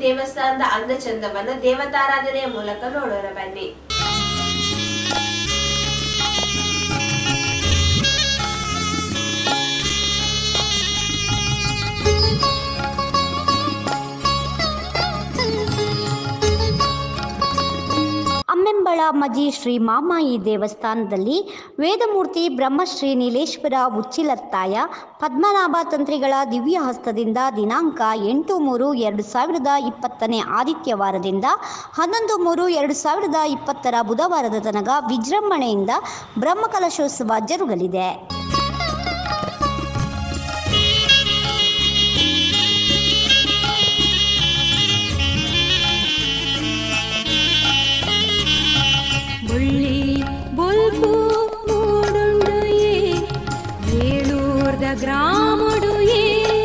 ದೇವಸ್ಥಾನದ ಅಂದಚಂದವನ್ನು ದೇವತಾರಾಧನೆಯ ಮೂಲಕ ನೋಡೋಣ ಬನ್ನಿ ಅಮ್ಮೆಂಬಳ ಮಜಿ ಶ್ರೀ ಮಾಮಾಯಿ ದೇವಸ್ಥಾನದಲ್ಲಿ ವೇದಮೂರ್ತಿ ಬ್ರಹ್ಮಶ್ರೀ ನೀಲೇಶ್ವರ ಉಚ್ಚಿಲತ್ತಾಯ ಪದ್ಮನಾಭ ತಂತ್ರಿಗಳ ದಿವ್ಯ ಹಸ್ತದಿಂದ ದಿನಾಂಕ ಎಂಟು ಮೂರು ಎರಡು ಸಾವಿರದ ಇಪ್ಪತ್ತನೇ ಆದಿತ್ಯವಾರದಿಂದ ಹನ್ನೊಂದು ಮೂರು ಎರಡು ಸಾವಿರದ ಇಪ್ಪತ್ತರ ಬುಧವಾರದ ತನಕ ವಿಜೃಂಭಣೆಯಿಂದ ಬ್ರಹ್ಮಕಲಶೋತ್ಸವ ಜರುಗಲಿದೆ ಬುಳ್ಳಿ ಬೊಲ್ಪು ಮೂಡುಂಡುಯೇ ಏಳೂರ್ದ ಗ್ರಾಮಡುಯೇ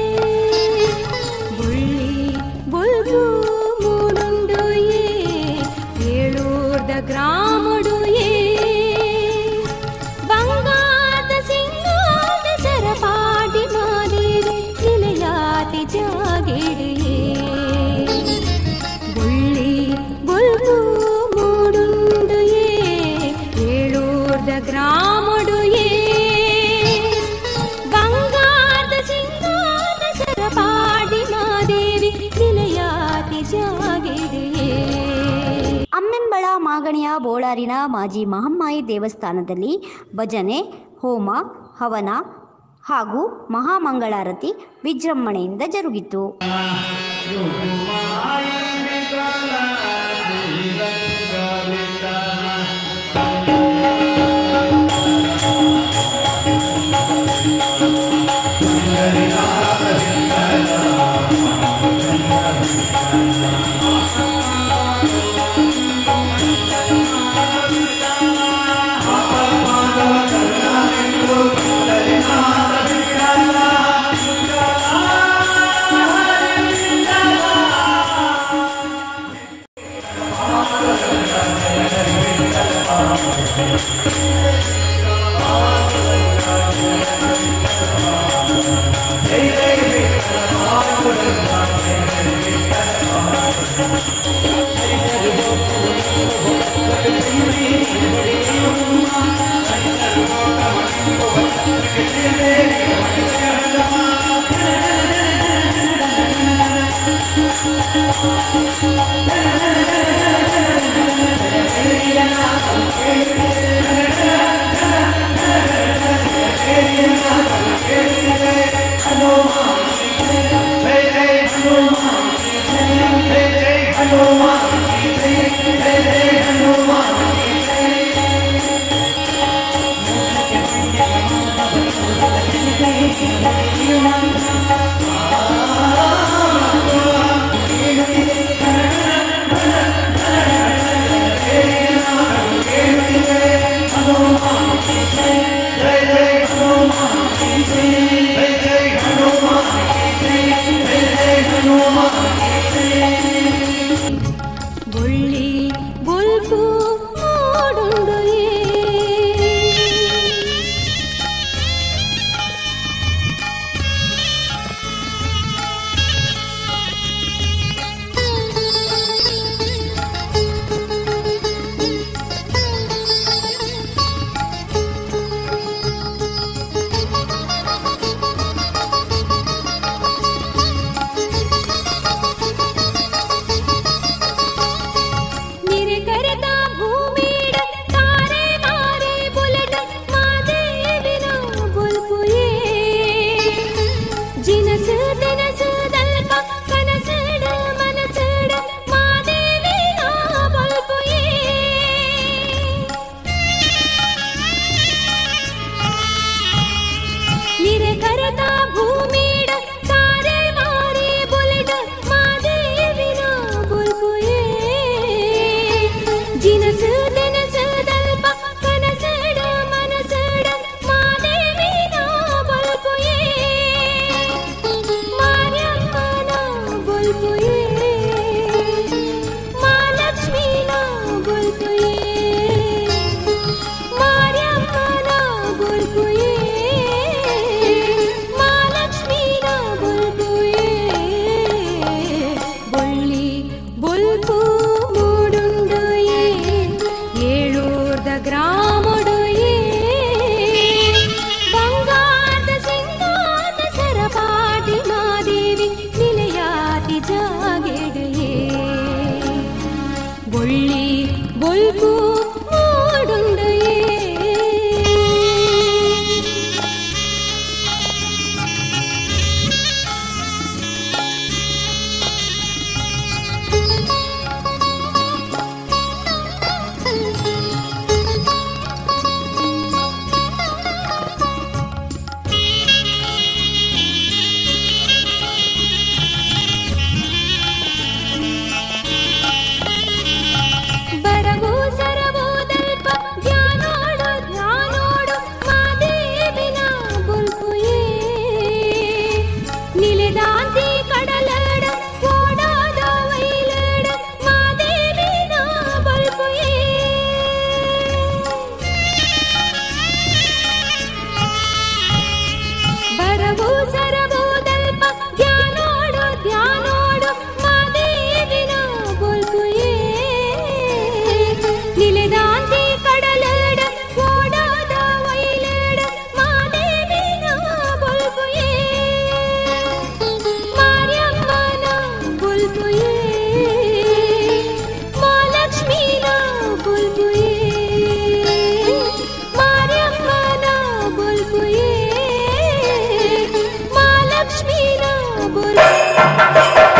ಬುಳ್ಳಿ ಬೊಲ್ಪು ಮೂಡುಂಡುಯೇ ಏಳೂರ್ದ ಗ್ರಾಮಡುಯೇ ಬಂಗಾರದ ಸಿಂಗಾದ ಸರಪಾಟಿ ಮಾದೇವಿ ನಿಲಯಾತಿ ಜಾಗಿಡಿಯೇ ಬುಳ್ಳಿ ಬೊಲ್ಪು ಮೂಡುಂಡುಯೇ ಏಳೂರ್ದ ಗ್ರಾಮಡುಯೇ ಬಂಗಾರದ ಸಿಂಗಾದ ಸರಪಾಡಿ ಮಾದೇವಿ ನಿಲಯಾತಿ ಜಾಗಿದೆಯೇ ಅಮ್ಮೆಂಬಳ ಮಾಗಣಿಯ ಬೋಳಾರಿನ ಮಾಜಿ ಮಹಮ್ಮಾಯಿ ದೇವಸ್ಥಾನದಲ್ಲಿ ಭಜನೆ ಹೋಮ ಹವನ ಹಾಗೂ ಮಹಾಮಂಗಳಾರತಿ ವಿಜೃಂಭಣೆಯಿಂದ ಜರುಗಿತು ಬುಳ್ಳಿ ಬೊಲ್ಪು ಮೂಡುಂಡುಯೇ ನಿರೆ ಕರೆದ ಭೂಮಿಡ ತಾರೆ ಮಾರೆ ಬುಲೆಟ ಮಾದೇವಿನ ಬುಲ್ಪುಯೇ ಜಿನಸು ದಿನಸು ದಲ್ಪ ಕನಸಡ ಮನಸಡ ಮಾದೇವಿನ ಬುಲ್ಪುಯೇ ನಿರೆ ಕರೆದ ಭೂಮಿಡ ತಾರೆ ಮಾರೆ ಬುಲೆಟ ಮಾದೇವಿನ ಬುಲ್ಪುಯೇ ಜಿನಸು ದಿನಸು ದಲ್ಪ ಕನಸಡ ಮನಸಡ ಮಾದೇವಿನ ಬುಲ್ಪುಯೇ ಮಾರ್ಯಮ್ಮನ ಬುಲ್ಪುಯೇ ಮಹಾಲಕ್ಷ್ಮಿನ ಬುಲ್ಪುಯೇ ಮಾರ್ಯಮ್ಮನ ಬುಲ್ಪುಯೇ ಮಹಾಲಕ್ಷ್ಮಿನ ಬುಲ್ಪುಯೇ ಬುಳ್ಳಿ ಒಳ್ಳಿ ಬೊಲ್ಪು ಮೂಡುಂಡಯೇ ಬರವು ಸರವು ದಲ್ಪ ಧ್ಯಾನೋಡು ಧ್ಯಾನೋಡು ಮಾದೇವಿನ ಬುಲ್ಪುಯೇ ನಿಲೆದಾಂತಿ ಕಡಲಡ ಓಡಾದ ವೈಲಡ ಮಾದೇವಿನ ಬಲ್ಪುಯೇ ಬರವು ಸರವು ದಲ್ಪ ಧ್ಯಾನೋಡು ಧ್ಯಾನೋಡು ಮಾದೇವಿನ ಬೊಲ್ಪುಯೇ ನಿಲೆದಾಂತಿ ಕಡಲಡ ಓಡಾದ ವೈಲಡ ಮಾದೇವಿನ ಬೊಲ್ಪುಯೇ ಮಾರ್ಯಮ್ಮನ ಬೊಲ್ಪುಯೇ ಮಹಾಲಕ್ಷ್ಮೀನ ಬೊಲ್ಪುಯೇ ಮಾರ್ಯಮ್ಮನ ಬೊಲ್ಪುಯೇ ಮಹಾಲಕ್ಷ್ಮೀನ ಬೊಲ್ಪುಯೇ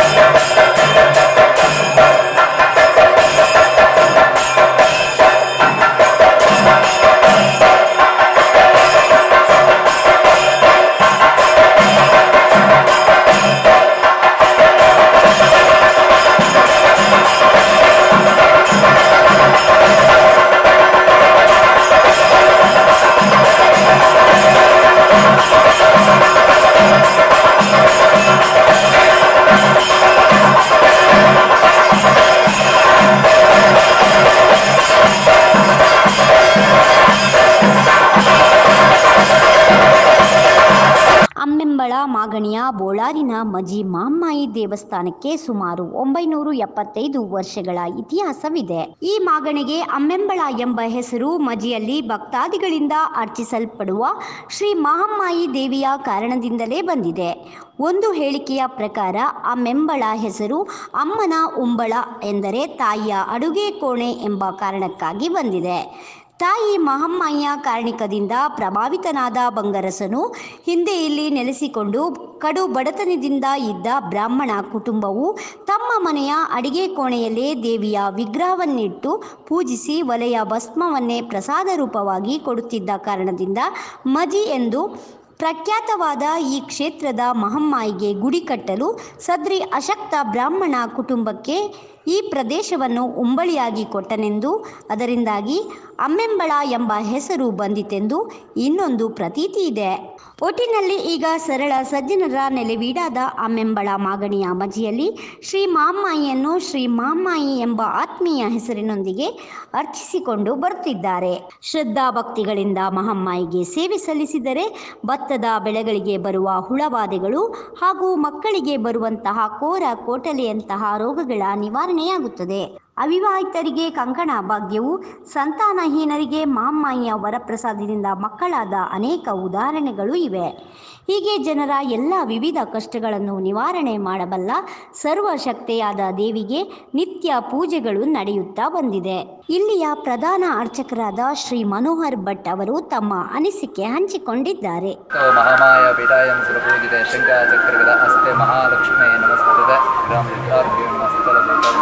ಅಮ್ಮೆಂಬಳ ಮಾಗಣಿಯ ಬೋಳಾರಿನ ಮಜಿ ಮಹಮ್ಮಾಯಿ ದೇವಸ್ಥಾನಕ್ಕೆ ಸುಮಾರು ಒಂಬೈನೂರು ಎಪ್ಪತ್ತೈದು ವರ್ಷಗಳ ಇತಿಹಾಸವಿದೆ ಈ ಮಾಗಣಿಗೆ ಅಮ್ಮೆಂಬಳ ಎಂಬ ಹೆಸರು ಮಜಿಯಲ್ಲಿ ಭಕ್ತಾದಿಗಳಿಂದ ಅರ್ಚಿಸಲ್ಪಡುವ ಶ್ರೀ ಮಹಮ್ಮಾಯಿ ದೇವಿಯ ಕಾರಣದಿಂದಲೇ ಬಂದಿದೆ ಒಂದು ಹೇಳಿಕೆಯ ಪ್ರಕಾರ ಅಮ್ಮೆಂಬಳ ಹೆಸರು ಅಮ್ಮನ ಉಂಬಳ ಎಂದರೆ ತಾಯಿಯ ಅಡುಗೆ ಕೋಣೆ ಎಂಬ ಕಾರಣಕ್ಕಾಗಿ ಬಂದಿದೆ ತಾಯಿ ಮಹಮ್ಮಾಯಿಯ ಕಾರಣಿಕದಿಂದ ಪ್ರಭಾವಿತನಾದ ಬಂಗರಸನು ಹಿಂದೆ ಇಲ್ಲಿ ನೆಲೆಸಿಕೊಂಡು ಕಡು ಬಡತನದಿಂದ ಇದ್ದ ಬ್ರಾಹ್ಮಣ ಕುಟುಂಬವು ತಮ್ಮ ಮನೆಯ ಅಡಿಗೆ ಕೋಣೆಯಲ್ಲೇ ದೇವಿಯ ವಿಗ್ರಹವನ್ನಿಟ್ಟು ಪೂಜಿಸಿ ಒಲೆಯ ಭಸ್ಮವನ್ನೇ ಪ್ರಸಾದ ರೂಪವಾಗಿ ಕೊಡುತ್ತಿದ್ದ ಕಾರಣದಿಂದ ಮಜಿ ಎಂದು ಪ್ರಖ್ಯಾತವಾದ ಈ ಕ್ಷೇತ್ರದ ಮಹಮ್ಮಾಯಿಗೆ ಗುಡಿ ಕಟ್ಟಲು ಸದ್ರಿ ಅಶಕ್ತ ಬ್ರಾಹ್ಮಣ ಕುಟುಂಬಕ್ಕೆ ಈ ಪ್ರದೇಶವನ್ನು ಉಂಬಳಿಯಾಗಿ ಕೊಟ್ಟನೆಂದು ಅದರಿಂದಾಗಿ ಅಮ್ಮೆಂಬಳ ಎಂಬ ಹೆಸರು ಬಂದಿತೆಂದು ಇನ್ನೊಂದು ಪ್ರತೀತಿ ಇದೆ ಒಟ್ಟಿನಲ್ಲಿ ಈಗ ಸರಳ ಸಜ್ಜನರ ನೆಲೆವೀಡಾದ ಅಮ್ಮೆಂಬಳ ಮಾಗಣಿಯ ಮಜಿಯಲ್ಲಿ ಶ್ರೀ ಮಹಾಮಾಯಿಯನ್ನು ಶ್ರೀ ಮಹಾಮಾಯಿ ಎಂಬ ಆತ್ಮೀಯ ಹೆಸರಿನೊಂದಿಗೆ ಅರ್ಚಿಸಿಕೊಂಡು ಬರುತ್ತಿದ್ದಾರೆ ಶ್ರದ್ಧಾ ಭಕ್ತಿಗಳಿಂದ ಮಹಮ್ಮಾಯಿಗೆ ಸೇವೆ ಸಲ್ಲಿಸಿದರೆ ಭತ್ತದ ಬೆಳೆಗಳಿಗೆ ಬರುವ ಹುಳಬಾಧೆಗಳು ಹಾಗೂ ಮಕ್ಕಳಿಗೆ ಬರುವಂತಹ ಕೋರ ಕೋಟಲೆಯಂತಹ ರೋಗಗಳ ನಿವಾರಣೆಯಾಗುತ್ತದೆ ಅವಿವಾಹಿತರಿಗೆ ಕಂಕಣ ಭಾಗ್ಯವು ಸಂತಾನಹೀನರಿಗೆ ಮಹಾಮಾಯಿಯ ವರಪ್ರಸಾದದಿಂದ ಮಕ್ಕಳಾದ ಅನೇಕ ಉದಾಹರಣೆಗಳು ಇವೆ ಹೀಗೆ ಜನರ ಎಲ್ಲ ವಿವಿಧ ಕಷ್ಟಗಳನ್ನು ನಿವಾರಣೆ ಮಾಡಬಲ್ಲ ಸರ್ವಶಕ್ತೆಯಾದ ದೇವಿಗೆ ನಿತ್ಯ ಪೂಜೆಗಳು ನಡೆಯುತ್ತಾ ಬಂದಿದೆ ಇಲ್ಲಿಯ ಪ್ರಧಾನ ಅರ್ಚಕರಾದ ಶ್ರೀ ಮನೋಹರ್ ಭಟ್ ಅವರು ತಮ್ಮ ಅನಿಸಿಕೆ ಹಂಚಿಕೊಂಡಿದ್ದಾರೆ तो महामाया पीठायं सुरपूजिते शङ्काचक्रगद अस्ते महालक्ष्मे नमस्तुते ಗ್ರಾಮದಾರ್ಭ್ಯೋ ನಮಸ್ತದ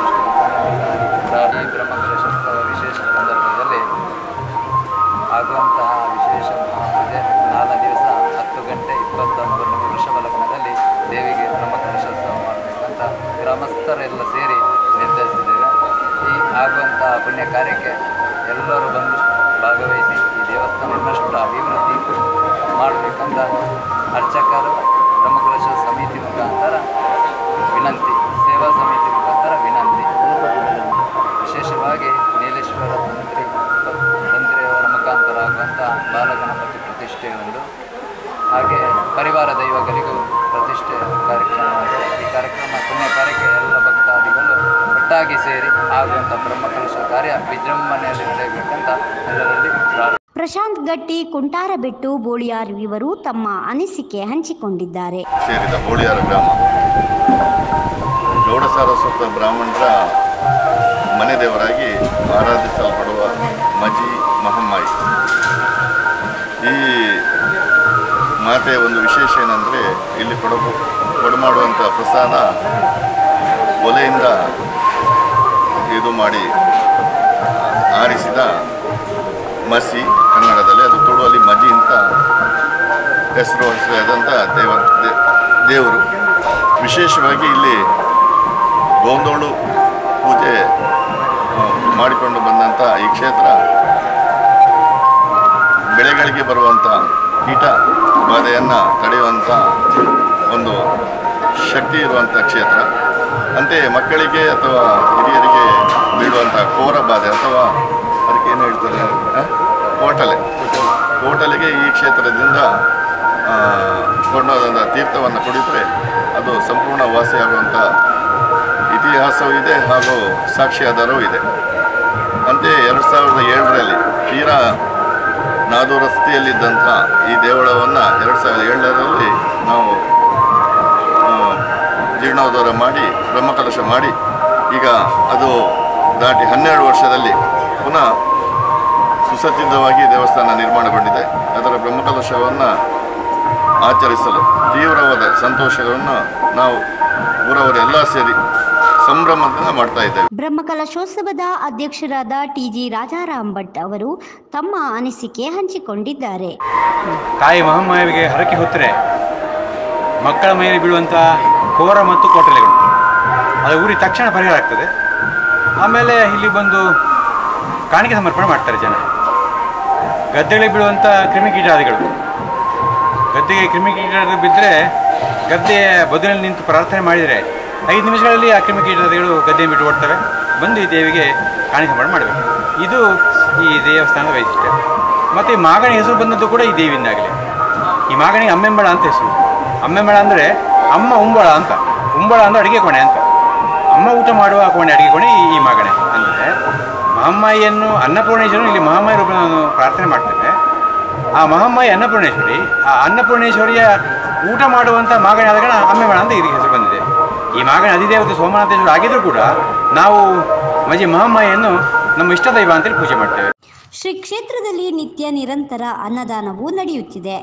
ಈ ಬ್ರಹ್ಮಕಲಶೋತ್ಸವ ವಿಶೇಷ ಸಂದರ್ಭದಲ್ಲಿ ಆಗುವಂತಹ ವಿಶೇಷ ಮಹಾಪೂಜೆ ನಾಲ್ಕು ದಿವಸ ಹತ್ತು ಗಂಟೆ ಇಪ್ಪತ್ತ ಮೂರು ವೃಷಭ ಲಗ್ನದಲ್ಲಿ ದೇವಿಗೆ ಬ್ರಹ್ಮಕಲಶೋತ್ಸವ ಮಾಡಬೇಕಂತ ಗ್ರಾಮಸ್ಥರೆಲ್ಲ ಸೇರಿ ನಿರ್ಧರಿಸಿದ್ದೇವೆ ಈ ಆಗುವಂತಹ ಪುಣ್ಯ ಕಾರ್ಯಕ್ಕೆ ಎಲ್ಲರೂ ಬಂದು ಭಾಗವಹಿಸಿ ಈ ದೇವಸ್ಥಾನ ಇನ್ನಷ್ಟು ಅಭಿವೃದ್ಧಿ ಮಾಡಬೇಕಂತ ಅರ್ಚಕರು ಬ್ರಹ್ಮಕಲಶ ಸಮಿತಿ ಮುಖಾಂತರ ವಿನಂತಿ ಸೇವಾ ಸಮಿತಿ ಮುಖಾಂತರ ವಿನಂತಿ ವಿಶೇಷವಾಗಿ ನೀಲೇಶ್ವರ ತಂತ್ರಿ ತಂತ್ರಿಯವರ ಮುಖಾಂತರ ಆಗುವಂಥ ಬಾಲಗಣಪತಿ ಪ್ರತಿಷ್ಠೆ ಒಂದು ಹಾಗೆ ಪರಿವಾರ ದೈವಗಳಿಗೂ ಪ್ರತಿಷ್ಠೆ ಕಾರ್ಯಕ್ರಮವಾಗಿದೆ ಈ ಕಾರ್ಯಕ್ರಮ ಪುಣ್ಯ ಕಾರ್ಯಕ್ಕೆ ಎಲ್ಲ ಭಕ್ತಾದಿಗಳು ಒಟ್ಟಾಗಿ ಸೇರಿ ಆಗುವಂಥ ಬ್ರಹ್ಮಕಲಶ ಕಾರ್ಯ ವಿಜೃಂಭಣೆಯಲ್ಲಿ ನಡೆಯಬೇಕಂತ ಎಲ್ಲರಲ್ಲಿ ಪ್ರಾರ್ಥನೆ ಪ್ರಶಾಂತ್ ಗಟ್ಟಿ ಕುಂಟಾರಬೆಟ್ಟು ಬೋಳಿಯಾರ್ ಇವರು ತಮ್ಮ ಅನಿಸಿಕೆ ಹಂಚಿಕೊಂಡಿದ್ದಾರೆ ಸೇರಿದ ಹೋಳಿಯಾರ ಗ್ರಾಮ ಗೌಡ ಸಾರಸ್ವತ ಬ್ರಾಹ್ಮಣರ ಮನೆ ದೇವರಾಗಿ ಆರಾಧಿಸಲ್ಪಡುವ ಮಜಿ ಮಹಮ್ಮಾಯಿ ಈ ಮಾತೆಯ ಒಂದು ವಿಶೇಷ ಏನಂದರೆ ಇಲ್ಲಿ ಕೊಡ ಕೊಡಮಾಡುವಂಥ ಪ್ರಸಾದ ಒಲೆಯಿಂದ ಇದು ಮಾಡಿ ಆರಿಸಿದ ಮಸಿ ಕನ್ನಡದಲ್ಲಿ ಅದು ತುಳುವಲ್ಲಿ ಮಜಿ ಅಂತ ಹೆಸರು ಹೆಸರಾದಂಥ ದೇವ ದೇ- ದೇವರು ವಿಶೇಷವಾಗಿ ಇಲ್ಲಿ ಗೋಂದೋಳು ಪೂಜೆ ಆ, ಮಾಡಿಕೊಂಡು ಬಂದಂಥ ಈ ಕ್ಷೇತ್ರ ಬೆಳೆಗಳಿಗೆ ಬರುವಂಥ ಕೀಟ ಬಾಧೆಯನ್ನು ತಡೆಯುವಂಥ ಒಂದು ಶಕ್ತಿ ಇರುವಂಥ ಕ್ಷೇತ್ರ ಅಂತೆಯೇ ಮಕ್ಕಳಿಗೆ ಅಥವಾ ಹಿರಿಯರಿಗೆ ಬೀಳುವಂಥ ಕೋರ ಬಾಧೆ ಅಥವಾ ಅದಕ್ಕೆ ಏನು ಹೇಳ್ತಾರೆ ಆ? ಕೋಟಲೆ ಕೋಟಲೆಗೆ ಈ ಕ್ಷೇತ್ರದಿಂದ ಆ, ಕೊಂಡೋದಂಥ ತೀರ್ಥವನ್ನು ಕುಡಿದರೆ ಅದು ಸಂಪೂರ್ಣ ವಾಸಿಯಾಗುವಂಥ ಇತಿಹಾಸವೂ ಇದೆ ಹಾಗೂ ಸಾಕ್ಷಿಯಾಧಾರವೂ ಇದೆ ಅಂತೆಯೇ ಎರಡು ಸಾವಿರದ ಏಳರಲ್ಲಿ ತೀರಾ ನಾದೂರಸ್ತಿಯಲ್ಲಿದ್ದಂಥ ಈ ದೇವಳವನ್ನು ಎರಡು ಸಾವಿರದ ಏಳರಲ್ಲಿ ನಾವು ಆ, ಜೀರ್ಣೋದ್ಧಾರ ಮಾಡಿ ಬ್ರಹ್ಮಕಲಶ ಮಾಡಿ ಈಗ ಅದು ದಾಟಿ ಹನ್ನೆರಡು ವರ್ಷದಲ್ಲಿ ಪುನಃ ಸುಸಜ್ಜಿತವಾಗಿ ದೇವಸ್ಥಾನ ನಿರ್ಮಾಣಗೊಂಡಿದೆ ಅದರ ಬ್ರಹ್ಮಕಲಶವನ್ನು ಆಚರಿಸಲು ತೀವ್ರವಾದ ಸಂತೋಷವನ್ನು ನಾವು ಊರವರೆಲ್ಲ ಸೇರಿ ಸಂಭ್ರಮದಿಂದ ಮಾಡ್ತಾ ಇದ್ದೇವೆ ಬ್ರಹ್ಮಕಲಶೋತ್ಸವದ ಅಧ್ಯಕ್ಷರಾದ ಟಿ ಜಿ ರಾಜಾರಾಮ್ ಭಟ್ ಅವರು ತಮ್ಮ ಅನಿಸಿಕೆ ಹಂಚಿಕೊಂಡಿದ್ದಾರೆ ತಾಯಿ ಮಹಾಮಾಯಿಗೆ ಹರಕೆ ಹೊತ್ತರೆ ಮಕ್ಕಳ ಮೇಲೆ ಬೀಳುವಂಥ ಕೋರ ಮತ್ತು ಕೋಟಲೆಗಳು ಅದು ಊರಿ ತಕ್ಷಣ ಪರಿಹಾರ ಆಗ್ತದೆ ಆಮೇಲೆ ಇಲ್ಲಿ ಬಂದು ಕಾಣಿಕೆ ಸಮರ್ಪಣೆ ಮಾಡ್ತಾರೆ ಜನ ಗದ್ದೆಗಳಿಗೆ ಬೀಳುವಂಥ ಕ್ರಿಮಿಕೀಟಾದಿಗಳು ಗದ್ದೆಗೆ ಕ್ರಿಮಿಕೀಟ ಬಿದ್ದರೆ ಗದ್ದೆಯ ಬದುನಲ್ಲಿ ನಿಂತು ಪ್ರಾರ್ಥನೆ ಮಾಡಿದರೆ ಐದು ನಿಮಿಷಗಳಲ್ಲಿ ಆ ಕ್ರಿಮಿಕೀಟಾದಿಗಳು ಗದ್ದೆ ಬಿಟ್ಟು ಓಡ್ತವೆ ಬಂದು ಈ ದೇವಿಗೆ ಕಾಣಿಕೆ ಸಮರ್ಪಣೆ ಮಾಡಬೇಕು ಇದು ಈ ದೇವಸ್ಥಾನದ ವೈಶಿಷ್ಟ್ಯ ಮತ್ತು ಈ ಮಾಗಣಿ ಹೆಸರು ಬಂದದ್ದು ಕೂಡ ಈ ದೇವಿಯಿಂದಾಗಲಿ ಈ ಮಾಗಣಿಗೆ ಅಮ್ಮೆಂಬಳ ಅಂತ ಹೆಸರು ಅಮ್ಮೆಂಬಳ ಅಂದರೆ ಅಮ್ಮ ಉಂಬಳ ಅಂತ ಉಂಬಳ ಅಂದರೆ ಅಡುಗೆ ಕೋಣೆ ಅಂತ ಅಮ್ಮ ಊಟ ಮಾಡುವ ಕೋಣೆ ಅಡುಗೆ ಕೋಣೆ ಈ- ಈ ಮಾಗಣೆ ಅಂದರೆ ಮಹಾಮಾಯಿಯನ್ನು ಅನ್ನಪೂರ್ಣೇಶ್ವರನು ಇಲ್ಲಿ ಮಹಾಮಾಯಿ ರೂಪವನ್ನು ಪ್ರಾರ್ಥನೆ ಮಾಡ್ತೇವೆ ಆ ಮಹಾಮಾಯಿ ಅನ್ನಪೂರ್ಣೇಶ್ವರಿ ಆ ಅನ್ನಪೂರ್ಣೇಶ್ವರಿಯ ಊಟ ಮಾಡುವಂಥ ಮಾಗಣಿ ಆದ ಕಾರಣ ಅಮ್ಮೆಂಬಳ ಅಂತ ಇದಕ್ಕೆ ಹೆಸರು ಬಂದಿದೆ ಈ ಮಾಗಣಿ ಅಧಿದೇವತೆ ಸೋಮನಾಥೇಶ್ವರ ಆಗಿದ್ರೂ ಕೂಡ ನಾವು ಮಜಿ ಮಹಾಮಾಯಿಯನ್ನು ನಮ್ಮ ಇಷ್ಟ ದೈವ ಅಂತೇಳಿ ಪೂಜೆ ಮಾಡ್ತೇವೆ ಶ್ರೀ ಕ್ಷೇತ್ರದಲ್ಲಿ ನಿತ್ಯ ನಿರಂತರ ಅನ್ನದಾನವೂ ನಡೆಯುತ್ತಿದೆ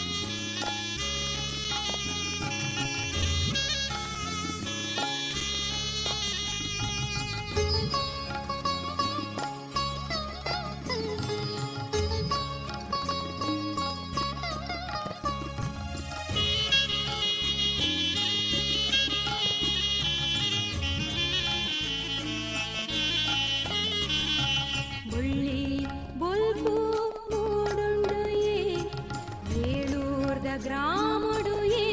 ಬುಳ್ಳಿ ಬೊಲ್ಪು ಮೂಡುಂಡು ಏ ಏಳೂರ್ದ ಗ್ರಾಮಡು ಏ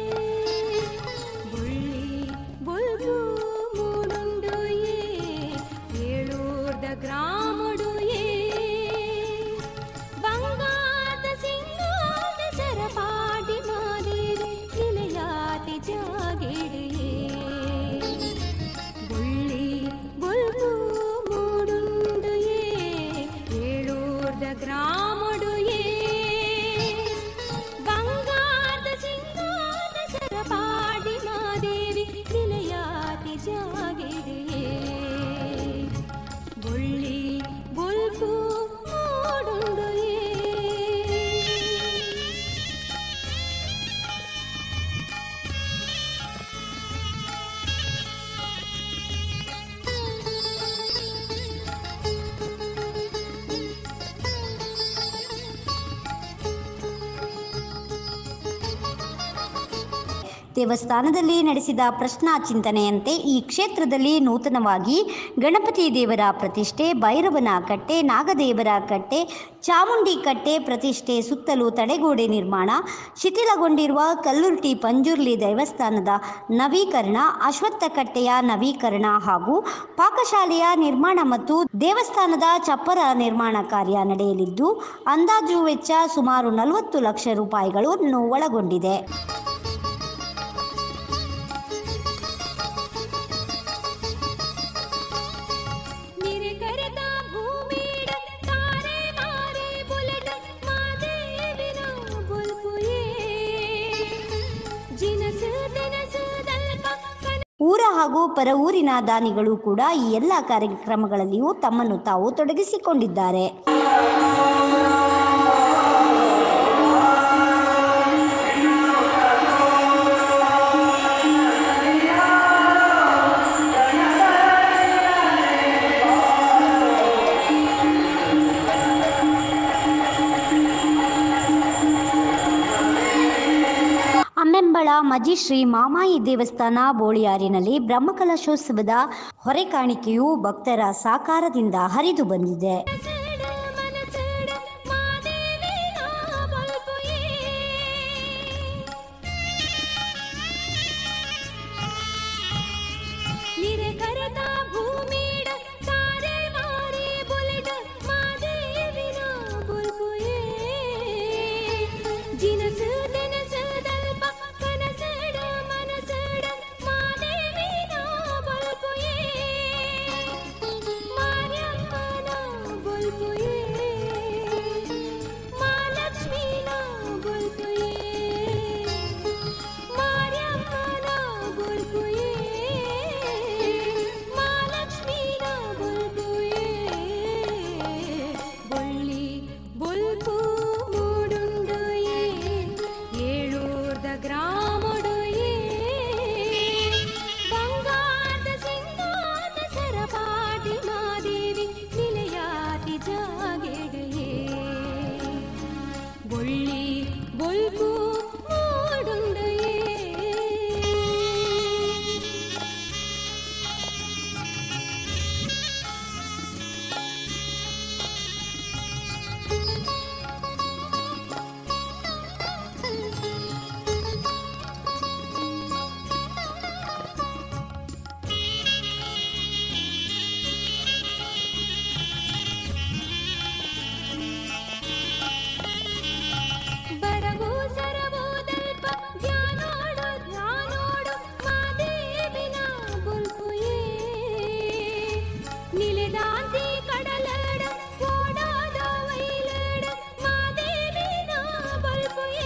ಬುಳ್ಳಿ ಬೊಲ್ಪು ಮೂಡುಂಡು ಏ ಏಳೂರ್ದ ಗ್ರಾಮಡು ಏ ಬಂಗಾದ ಸಿಂಗಾದ ಸರಪಾಟಿ ಮಾದೇರಿ ನಿಲಯಾತಿ ಜಾಗಿಡಿಯೇ ಬುಳ್ಳಿ ಬೊಲ್ಪು ಮೂಡುಂಡು ಏ ಏಳೂರ್ದ ಗ್ರಾಮಡು ಏ ಬಂಗಾರದ ಸಿಂಗಾದ ಸರಪಾಡಿ ಮಾದೇವಿ ನಿಲಯಾತಿ ಜಾಗಿರಿಯೇ ಬುಳ್ಳಿ ಬೊಲ್ಪು ಮೂಡುಂಡು ಏ ದೇವಸ್ಥಾನದಲ್ಲಿ ನಡೆಸಿದ ಪ್ರಶ್ನಾ ಚಿಂತನೆಯಂತೆ ಈ ಕ್ಷೇತ್ರದಲ್ಲಿ ನೂತನವಾಗಿ ಗಣಪತಿ ದೇವರ ಪ್ರತಿಷ್ಠೆ ಭೈರವನ ಕಟ್ಟೆ ನಾಗದೇವರ ಕಟ್ಟೆ ಚಾಮುಂಡಿ ಕಟ್ಟೆ ಪ್ರತಿಷ್ಠೆ ಸುತ್ತಲೂ ತಡೆಗೋಡೆ ನಿರ್ಮಾಣ ಶಿಥಿಲಗೊಂಡಿರುವ ಕಲ್ಲುರ್ಟಿ ಪಂಜುರ್ಲಿ ದೇವಸ್ಥಾನದ ನವೀಕರಣ ಅಶ್ವತ್ಥ ಕಟ್ಟೆಯ ನವೀಕರಣ ಹಾಗೂ ಪಾಕಶಾಲೆಯ ನಿರ್ಮಾಣ ಮತ್ತು ದೇವಸ್ಥಾನದ ಚಪ್ಪರ ನಿರ್ಮಾಣ ಕಾರ್ಯ ನಡೆಯಲಿದ್ದು ಅಂದಾಜು ವೆಚ್ಚ ಸುಮಾರು ನಲವತ್ತು ಲಕ್ಷ ರೂಪಾಯಿಗಳನ್ನು ಒಳಗೊಂಡಿದೆ ನಿರೆ ಕರೆದ ಭೂಮಿಡ ತಾರೆ ಮಾರೆ ಬುಲೆಟ್ ಮಾದೇವಿನ ಬುಲ್ಪುಯೇ ಜಿನಸು ತನಸು ದಲ್ಪ ಕನ ಊರ ಹಾಗೂ ಪರ ಊರಿನ ದಾನಿಗಳು ಕೂಡ ಈ ಎಲ್ಲ ಕಾರ್ಯಕ್ರಮಗಳಲ್ಲಿಯೂ ತಮ್ಮನ್ನು ತಾವು ತೊಡಗಿಸಿಕೊಂಡಿದ್ದಾರೆ ಅಮ್ಮೆಂಬಳ ಮಜಿ ಶ್ರೀ ಮಾಮಾಯಿ ದೇವಸ್ಥಾನ ಬೋಳಿಯಾರಿನಲ್ಲಿ ಬ್ರಹ್ಮಕಲಶೋತ್ಸವದ ಹೊರೆ ಕಾಣಿಕೆಯು ಭಕ್ತರ ಸಾಕಾರದಿಂದ ಹರಿದು ಬಂದಿದೆ ಮನಸಡ ಮನಸಡ ಮಾದೇವಿನ ಬಲ್ಪುಯೇ ನಿರೆ ಕರತ ಭೂಮಿಡ ತಾರೆ ಮಾರಿ ಬುಲೆಟ ಮಾದೇವಿನ ಬಲ್ಪುಯೇ ಜಿನಸು ದಿನಸು ದಲ್ಪ ಕನಸಡ ಮನಸಡ ಮಾದೇವಿನ ಬಲ್ಪುಯೇ ಮಾರ್ಯಮ್ಮನ ಬಲ್ಪುಯೇ ಮಹಾಲಕ್ಷ್ಮೀನ ಬಲ್ಪುಯೇ ಮಾರ್ಯಮ್ಮನ ಬಲ್ಪುಯೇ ಮಹಾಲಕ್ಷ್ಮೀನ ಬಲ್ಪುಯೇ ಬೊಳ್ಳಿ ಬೊಲ್ಪು ಮೂಡುಂಡುಯೇ ಏಳೂರ್ದ ಗ್ರಾಮುಡುಯೇ ಬಂಗಾರದ ಸಿಂಗಾದ ಸರಪಾಟಿ ಮಾದೇವಿ ನಿಲಯಾತಿ ಜಾಗೆಡೆಯೇ ಬೊಳ್ಳಿ ಬೊಲ್ಪು ಮೂಡುಂಡುಯೇ ಬರವು ಸರವು ದಲ್ಪ ಧ್ಯಾನೋಡು ಧ್ಯಾನೋಡು ಮಾದೇವಿನ ಬುಲ್ಪುಯೇ ನಿಲೆದಾಂತಿ ಕಡಲಡ ಓಡಾದ ವೈಲಡ ಮಾದೇವಿನ ಬಲ್ಪುಯೇ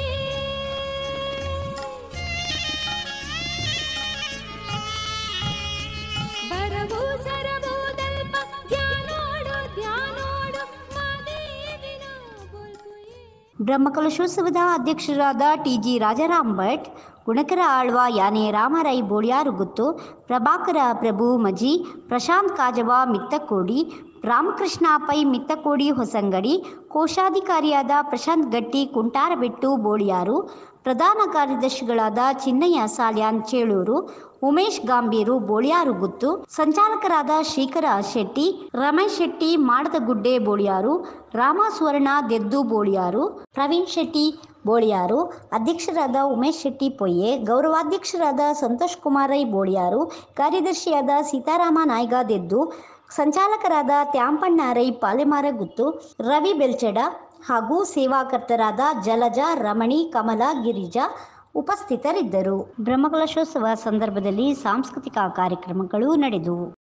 ಬರವು ಸರವು ದಲ್ಪ ಧ್ಯಾನೋಡು ಧ್ಯಾನೋಡು ಮಾದೇವಿನ ಬುಲ್ಪುಯೇ ಬ್ರಹ್ಮಕಲಶೋತ್ಸವದ ಅಧ್ಯಕ್ಷರಾದ ಟಿ ಜಿ ರಾಜಾರಾಮ್ ಭಟ್ ಗುಣಕರ ಆಳ್ವ ಯಾನೆ ರಾಮರೈ ಬೋಳ್ಯಾರು ಗುತ್ತು ಪ್ರಭಾಕರ ಪ್ರಭು ಮಜಿ ಪ್ರಶಾಂತ್ ಕಾಜವ ಮಿತ್ತಕೋಡಿ ರಾಮಕೃಷ್ಣ ಪೈ ಮಿತ್ತಕೋಡಿ ಹೊಸಂಗಡಿ ಕೋಶಾಧಿಕಾರಿಯಾದ ಪ್ರಶಾಂತ್ ಗಟ್ಟಿ ಕುಂಟಾರಬೆಟ್ಟು ಬೋಳಿಯಾರು ಪ್ರಧಾನ ಕಾರ್ಯದರ್ಶಿಗಳಾದ ಚಿನ್ನಯ್ಯ ಸಾಲ್ಯಾನ್ ಚೇಳೂರು ಉಮೇಶ್ ಗಾಂಬೀರು ಬೋಳಿಯಾರು ಗುತ್ತು ಸಂಚಾಲಕರಾದ ಶ್ರೀಕರ ಶೆಟ್ಟಿ ರಮೇಶ್ ಶೆಟ್ಟಿ ಮಾಡದಗುಡ್ಡೆ ಬೋಳಿಯಾರು ರಾಮ ಸುವರ್ಣ ದೆದ್ದು ಬೋಳಿಯಾರು ಪ್ರವೀಣ್ ಶೆಟ್ಟಿ ಬೋಳಿಯಾರು ಅಧ್ಯಕ್ಷರಾದ ಉಮೇಶ್ ಶೆಟ್ಟಿ ಪೊಯ್ಯೆ ಗೌರವಾಧ್ಯಕ್ಷರಾದ ಸಂತೋಷ್ ಕುಮಾರ್ ರೈ ಬೋಳಿಯಾರು ಕಾರ್ಯದರ್ಶಿಯಾದ ಸೀತಾರಾಮ ನಾಯ್ಗ ದೆದ್ದು ಸಂಚಾಲಕರಾದ ತ್ಯಾಂಪಣ್ಣ ರೈ ಪಾಲೆಮಾರ ಗುತ್ತು ರವಿ ಬೆಲ್ಚಡ ಹಾಗೂ ಸೇವಾಕರ್ತರಾದ ಜಲಜ ರಮಣಿ ಕಮಲ ಗಿರಿಜಾ ಉಪಸ್ಥಿತರಿದ್ದರು ಬ್ರಹ್ಮಕಲಶೋತ್ಸವ ಸಂದರ್ಭದಲ್ಲಿ ಸಾಂಸ್ಕೃತಿಕ ಕಾರ್ಯಕ್ರಮಗಳು ನಡೆದವು